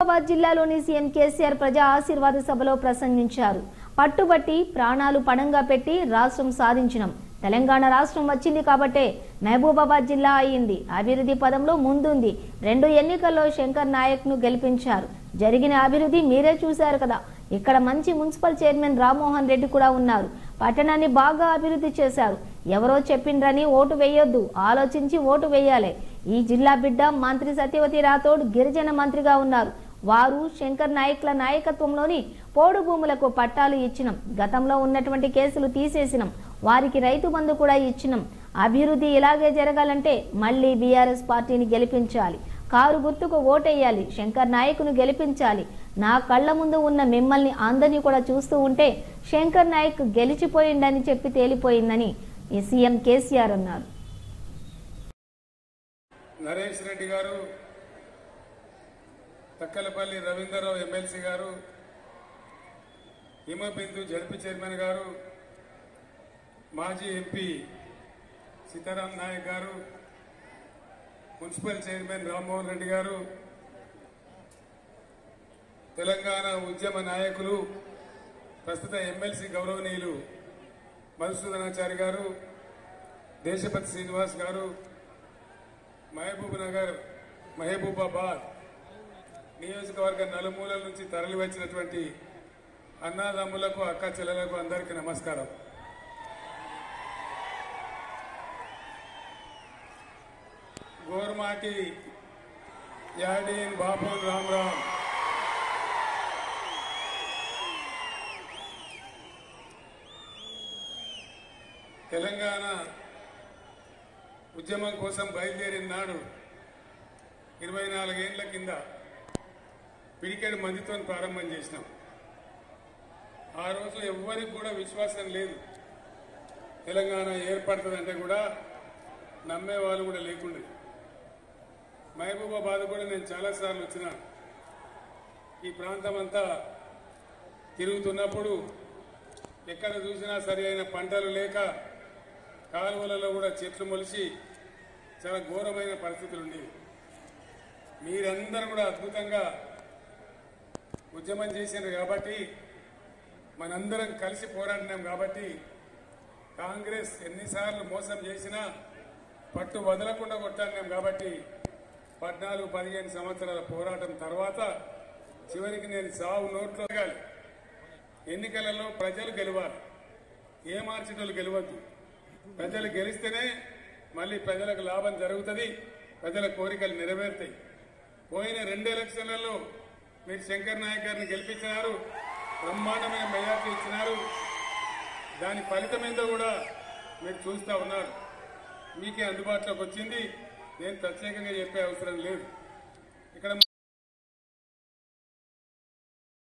మహబూబాబాద్ జిల్లాలోని సీఎం కేసీఆర్ ప్రజా ఆశీర్వాద సభలో ప్రసంగించారు పట్టుబట్టి ప్రాణాలు పణంగా పెట్టి రాష్ట్రం సాధించినాం తెలంగాణ రాష్ట్రం వచ్చింది కాబట్టే మహబూబాబాద్ జిల్లా అయింది అభివృద్ధి పదంలో ముందుంది రెండు ఎన్నికల్లో శంకర్ నాయక్ ను గెలిపించారు జరిగిన అభివృద్ధి మీరే చూశారు కదా ఇక్కడ మంచి మున్సిపల్ చైర్మన్ రామ్మోహన్ రెడ్డి కూడా ఉన్నారు పట్టణాన్ని బాగా అభివృద్ధి చేశారు ఎవరో చెప్పిండ్రని ఓటు వేయొద్దు ఆలోచించి ఓటు వేయాలి ఈ జిల్లా బిడ్డ మంత్రి సత్యవతి రాథోడ్ గిరిజన మంత్రిగా ఉన్నారు వారు శంకర్ నాయక్ల నాయకత్వంలోని పోడు భూములకు పట్టాలు ఇచ్చినాం గతంలో ఉన్నటువంటి కేసులు తీసేసినాం వారికి రైతు బంధు కూడా ఇచ్చినాం అభివృద్ధి ఇలాగే జరగాలంటే మళ్ళీ బీఆర్ఎస్ పార్టీని గెలిపించాలి కారు గుర్తుకు ఓటేయాలి శంకర్ నాయకును గెలిపించాలి నా కళ్ళ ముందు ఉన్న మిమ్మల్ని అందరినీ కూడా చూస్తూ ఉంటే శంకర్ నాయక్ గెలిచిపోయిండని చెప్పి తేలిపోయిందని ఈ సీఎం కేసీఆర్ అన్నారు నరేష్ రెడ్డి గారు తక్కలపల్లి రవీందర్రావు ఎమ్మెల్సీ గారు హిమబిందు జడ్పీ చైర్మన్ గారు మాజీ ఎంపీ సీతారాం నాయక్ గారు మున్సిపల్ చైర్మన్ రామ్మోహన్ రెడ్డి గారు తెలంగాణ ఉద్యమ నాయకులు ప్రస్తుత ఎమ్మెల్సీ గౌరవనీయులు మధుసూదనాచారి గారు దేశపతి శ్రీనివాస్ గారు మహబూబ్ నగర్ మహబూబాబాద్ నియోజకవర్గ నలుమూలల నుంచి తరలి వచ్చినటువంటి అన్నాదమ్ములకు అక్క చెల్లెలకు అందరికీ నమస్కారం గోర్మాటి యాడీన్ బాబు రామరామ్ తెలంగాణ ఉద్యమం కోసం బయలుదేరిన నాడు ఇరవై నాలుగేళ్ల కింద పిడికెడు మందితో ప్రారంభం చేసినాం ఆ రోజు ఎవ్వరికి కూడా విశ్వాసం లేదు తెలంగాణ ఏర్పడుతుందంటే కూడా నమ్మే వాళ్ళు కూడా లేకుండే మహబూబాబాద్ కూడా నేను చాలాసార్లు వచ్చిన ఈ ప్రాంతం అంతా తిరుగుతున్నప్పుడు ఎక్కడ చూసినా సరి అయిన పంటలు లేక కాలువలలో కూడా చెట్లు మొలిచి చాలా ఘోరమైన పరిస్థితులు ఉండేవి మీరందరూ కూడా అద్భుతంగా ఉద్యమం చేశారు కాబట్టి మనందరం కలిసి పోరాడినాం కాబట్టి కాంగ్రెస్ ఎన్నిసార్లు మోసం చేసినా పట్టు వదలకుండా కొట్టాడినాం కాబట్టి పద్నాలుగు పదిహేను సంవత్సరాల పోరాటం తర్వాత చివరికి నేను సావు నోట్లో ఎదగాలి. ఎన్నికలలో ప్రజలు గెలవాలి ఏ మార్చినోళ్ళు గెలవద్దు ప్రజలు గెలిస్తేనే మళ్ళీ ప్రజలకు లాభం జరుగుతుంది ప్రజల కోరికలు నెరవేరుతాయి పోయిన రెండు ఎలక్షన్లలో మీరు శంకర్ నాయక్ గారిని గెలిపించినారు బ్రహ్మాండమైన మెజార్టీ ఇచ్చినారు దాని ఫలితం ఏందో కూడా మీరు చూస్తూ ఉన్నారు మీకే అందుబాటులోకి వచ్చింది నేను ప్రత్యేకంగా చెప్పే అవసరం లేదు